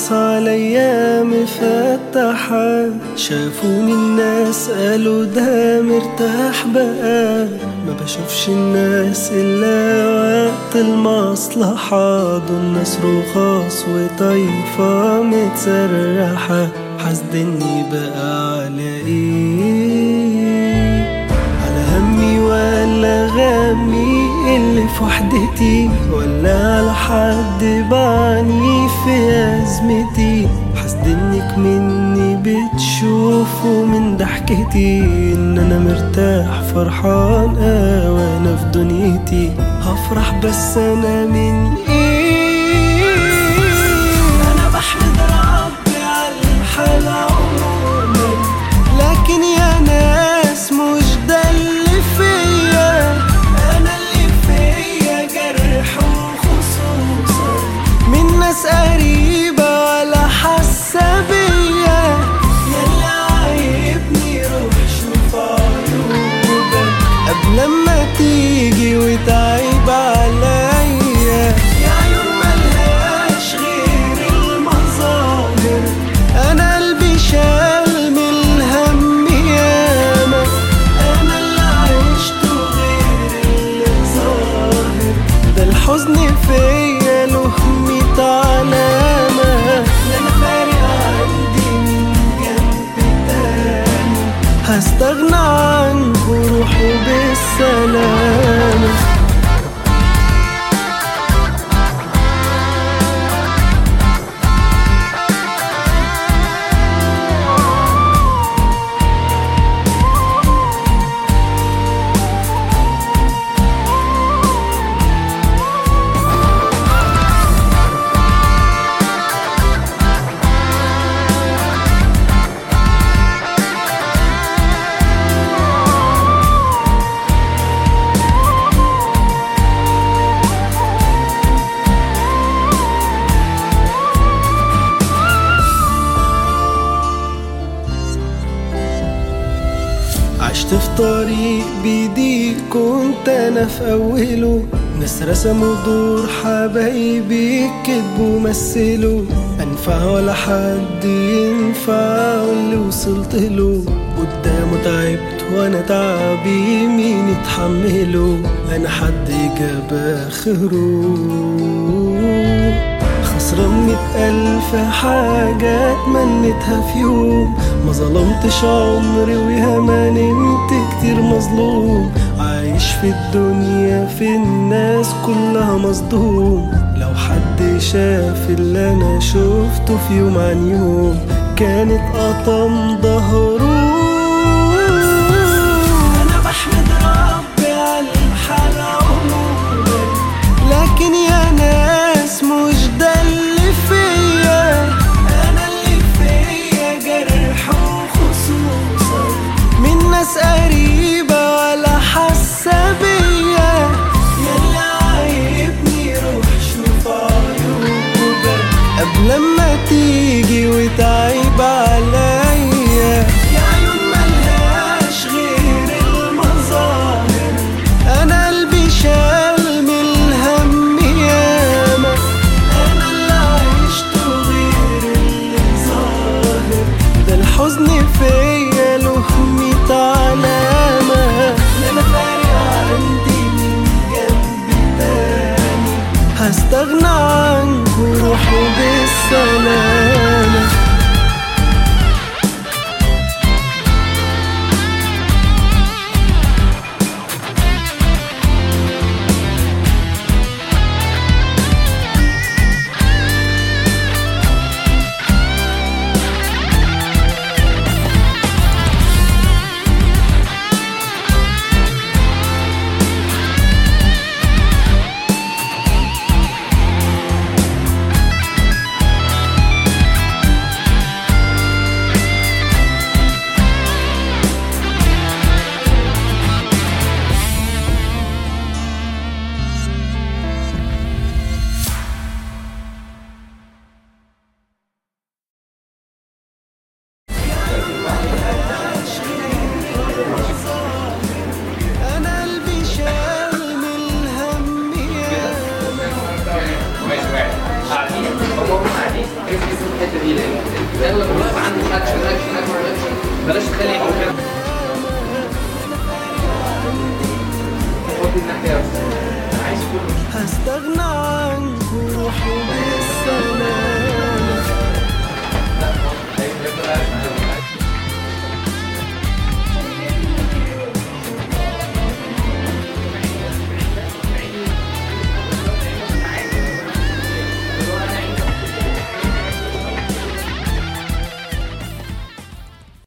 خلاص عليا مفتحة شافوني الناس قالوا ده مرتاح بقى ما بشوفش الناس إلا وقت المصلحة دول ناس رخاص وطايفة متسرحة حاسدني بقى على ايه على همي ولا غمي اللي في وحدتي ولا على حد بعاني في أزمتي حاسدنك مني بتشوفوا من ضحكتي ان انا مرتاح فرحان اه وانا في دنيتي هفرح بس انا من ايه انا بحمد ربي على الحال عموما لكن يا ناس مش ده اللي فيا انا اللي فيا جرح وخصوصا من ناس قريبة ولا حاسة بيا يلا عيبني روح شوف عيوبك قبل ما تيجي وتعيب عليا يا عيون ملهاش غير المظاهر انا قلبي شال من الهم ياما انا اللي عشته غير اللي ظاهر ده الحزن فيا له ميت علامة لا انا فارق عندي من جنب تاني هستغنى عنه روحوا بالسلامة عشت في طريق بيدي كنت انا في اوله ناس رسموا دور حبايبي كدبوا مثلوا انفع ولا حد ينفع واللي وصلت له قدامه تعبت وانا تعبي مين يتحمله انا حد جاب اخره خسران مئة ألف حاجة اتمنيتها في يوم ما ظلمتش عمري وياما نمت كتير مظلوم عايش في الدنيا في الناس كلها مصدوم لو حد شاف اللي أنا شفته في يوم عن يوم كانت قطم ظهر